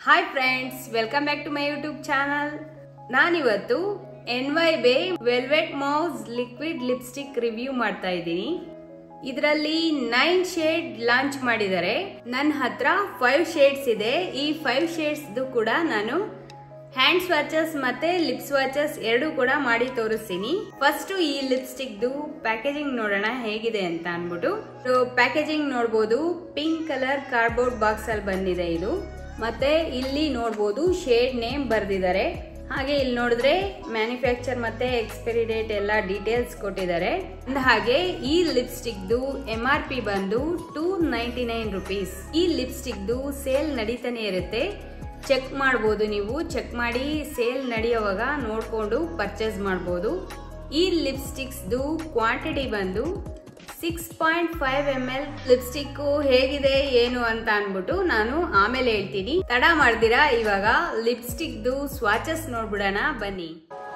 hi friends welcome back to my YouTube channel ನಾನಿವತ್ತು N Y Bae velvet mousse liquid lipstick review ಮಾಡ್ತಾ ಇದ್ದೀನಿ ಇದರಲ್ಲಿ nine shade launch ಮಾಡಿದ್ದಾರೆ ನನ್ನ ಹತ್ರ ಫೈವ್ ಶೇಡ್ಸ್ ಇದೆ ಈ ಫೈವ್ ಶೇಡ್ಸ್ ಕೂಡ ನಾನು ಹ್ಯಾಂಡ್ ಸ್ವಾಚಸ್ ಮತ್ತೆ ಲಿಪ್ ಸ್ವಾಚಸ್ ಎರಡು ಕೂಡ ಮಾಡಿ ತೋರಿಸ್ತೀನಿ ಫಸ್ಟ್ ಈ ಲಿಪ್ಸ್ಟಿಕ್ ದು ಪ್ಯಾಕೇಜಿಂಗ್ ನೋಡೋಣ ಹೇಗಿದೆ ಅಂತ ಅನ್ಬಿಟ್ಟು ಪ್ಯಾಕೇಜಿಂಗ್ ನೋಡ್ಬೋದು ಪಿಂಕ್ ಕಲರ್ ಕಾರ್ಡ್ಬೋರ್ಡ್ ಬಾಕ್ಸ್ ಅಲ್ಲಿ ಬಂದಿದೆ ಇದು ಮತ್ತೆ ಇಲ್ಲಿ ನೋಡ್ಬೋದು ಶೇಡ್ ನೇಮ್ ಬರ್ದಿದ್ದಾರೆ ಹಾಗೆ ಇಲ್ಲಿ ನೋಡಿದ್ರೆ ಮ್ಯಾನುಫ್ಯಾಕ್ಚರ್ ಮತ್ತೆ ಎಕ್ಸ್ಪೈರಿ ಡೇಟ್ ಎಲ್ಲ ಡೀಟೇಲ್ಸ್ ಕೊಟ್ಟಿದ್ದಾರೆ ಅಂದ ಹಾಗೆ ಈ ಲಿಪ್ಸ್ಟಿಕ್ ದು ಎಂ ಆರ್ ಪಿ ಬಂದು ಟೂ ನೈಂಟಿ ನೈನ್ ರುಪೀಸ್ ಈ ಲಿಪ್ಸ್ಟಿಕ್ ದು ಸೇಲ್ ನಡೀತಾನೆ ಇರುತ್ತೆ ಚೆಕ್ ಮಾಡ್ಬೋದು ನೀವು ಚೆಕ್ ಮಾಡಿ ಸೇಲ್ ನಡೆಯುವಾಗ ನೋಡ್ಕೊಂಡು ಪರ್ಚೇಸ್ ಮಾಡ್ಬೋದು ಈ ಲಿಪ್ಸ್ಟಿಕ್ಸ್ ದು ಕ್ವಾಂಟಿಟಿ ಬಂದು six point five M L lipstick ಹೇಗಿದೆ ಏನು ಅಂತ ಅನ್ಬಿಟ್ಟು ನಾನು ಆಮೇಲೆ ಹೇಳ್ತೀನಿ ತಡ ಮಾಡ್ದಿರಾ ಇವಾಗ ಲಿಪ್ಸ್ಟಿಕ್ ದು ಸ್ವಾಚಸ್ ನೋಡ್ಬಿಡೋಣ ಬನ್ನಿ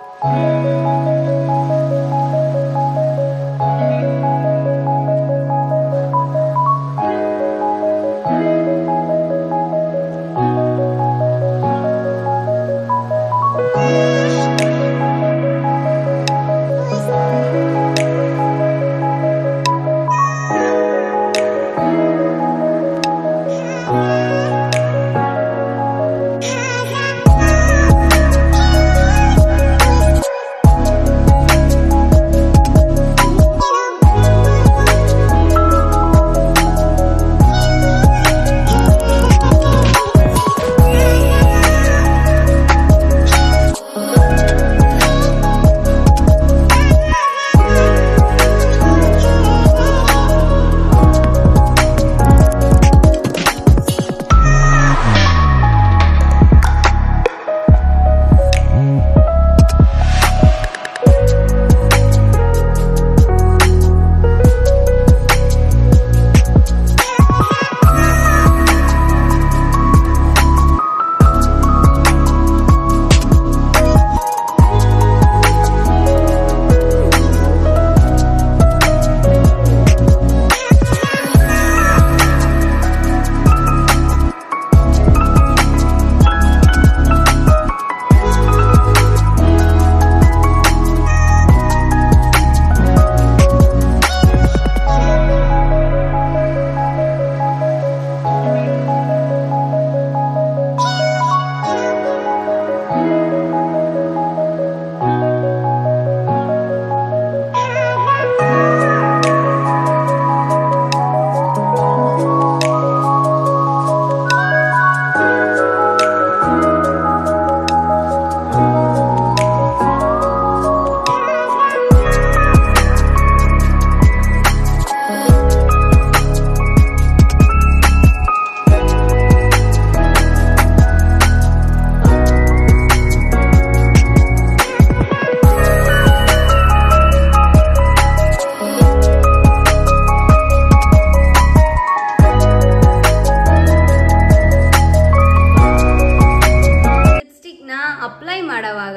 ಲಿಪ್ಸ್ಟಿಕ್ ನ ಅಪ್ಲೈ ಮಾಡುವಾಗ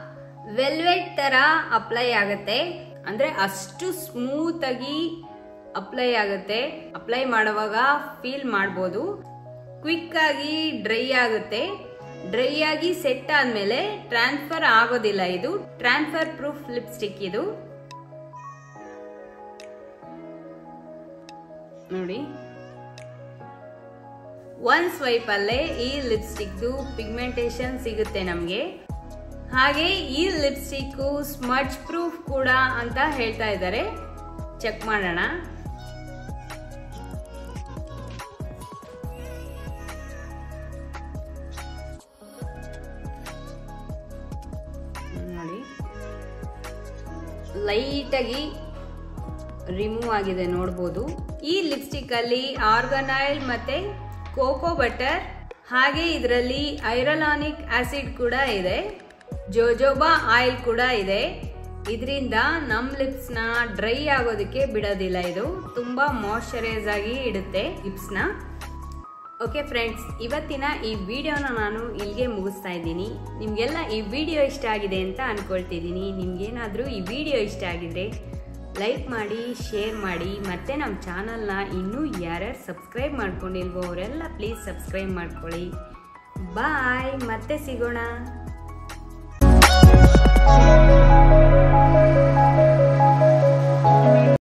ವೆಲ್ವೆಟ್ ತರ ಅಪ್ಲೈ ಆಗುತ್ತೆ ಅಂದ್ರೆ ಅಷ್ಟು ಸ್ಮೂತ್ ಆಗಿ ಅಪ್ಲೈ ಆಗುತ್ತೆ ಅಪ್ಲೈ ಮಾಡುವಾಗ ಫೀಲ್ ಮಾಡ್ಬೋದು ಕ್ವಿಕ್ ಆಗಿ ಡ್ರೈ ಆಗುತ್ತೆ ಡ್ರೈ ಆಗಿ ಸೆಟ್ ಆದ್ಮೇಲೆ ಟ್ರಾನ್ಸ್ಫರ್ ಆಗೋದಿಲ್ಲ ಇದು ಟ್ರಾನ್ಸ್ಫರ್ ಪ್ರೂಫ್ ಲಿಪ್ಸ್ಟಿಕ್ ಇದು ನೋಡಿ ಒನ್ ಸ್ವೈಪ್ ಅಲ್ಲೇ ಈ ಲಿಪ್ಸ್ಟಿಕ್ ಪಿಗ್ಮೆಂಟೇಶನ್ ಸಿಗುತ್ತೆ ನಮಗೆ ಹಾಗೆ ಈ ಲಿಪ್ಸ್ಟಿಕ್ ಸ್ಮಚ್ ಪ್ರೂಫ್ ಕೂಡ ಅಂತ ಹೇಳ್ತಾ ಇದ್ದಾರೆ ಚೆಕ್ ಮಾಡೋಣ ನೋಡಿ ಲೈಟಾಗಿ ರಿಮೂವ್ ಆಗಿದೆ ನೋಡ್ಬೋದು ಈ ಲಿಪ್ಸ್ಟಿಕ್ ಅಲ್ಲಿ ಆರ್ಗನೈಲ್ ಮತ್ತೆ ಕೋಕೋ ಬಟರ್ ಹಾಗೆ ಇದರಲ್ಲಿ ಐರಲಾನಿಕ್ ಆಸಿಡ್ ಕೂಡ ಇದೆ ಜೋಜೋಬಾ ಆಯಿಲ್ ಕೂಡ ಇದೆ ಇದರಿಂದ ನಮ್ಮ ಲಿಪ್ಸ್ನ ಡ್ರೈ ಆಗೋದಕ್ಕೆ ಬಿಡೋದಿಲ್ಲ ಇದು ತುಂಬ ಮಾಯಶ್ಚರೈಸ್ ಆಗಿ ಇಡುತ್ತೆ ಲಿಪ್ಸ್ನ ಓಕೆ ಫ್ರೆಂಡ್ಸ್ ಇವತ್ತಿನ ಈ ವಿಡಿಯೋನ ನಾನು ಇಲ್ಲಿಗೆ ಮುಗಿಸ್ತಾ ಇದ್ದೀನಿ ನಿಮಗೆಲ್ಲ ಈ ವಿಡಿಯೋ ಇಷ್ಟ ಆಗಿದೆ ಅಂತ ಅನ್ಕೊಳ್ತಿದ್ದೀನಿ ನಿಮ್ಗೇನಾದರೂ ಈ ವಿಡಿಯೋ ಇಷ್ಟ ಆಗಿದ್ರೆ ಲೈಕ್ ಮಾಡಿ ಶೇರ್ ಮಾಡಿ ಮತ್ತು ನಮ್ಮ ಚಾನಲ್ನ ಇನ್ನೂ ಯಾರ್ಯಾರು ಸಬ್ಸ್ಕ್ರೈಬ್ ಮಾಡ್ಕೊಂಡಿಲ್ವೋ ಅವರೆಲ್ಲ ಪ್ಲೀಸ್ ಸಬ್ಸ್ಕ್ರೈಬ್ ಮಾಡ್ಕೊಳ್ಳಿ ಬಾಯ್ ಮತ್ತೆ ಸಿಗೋಣ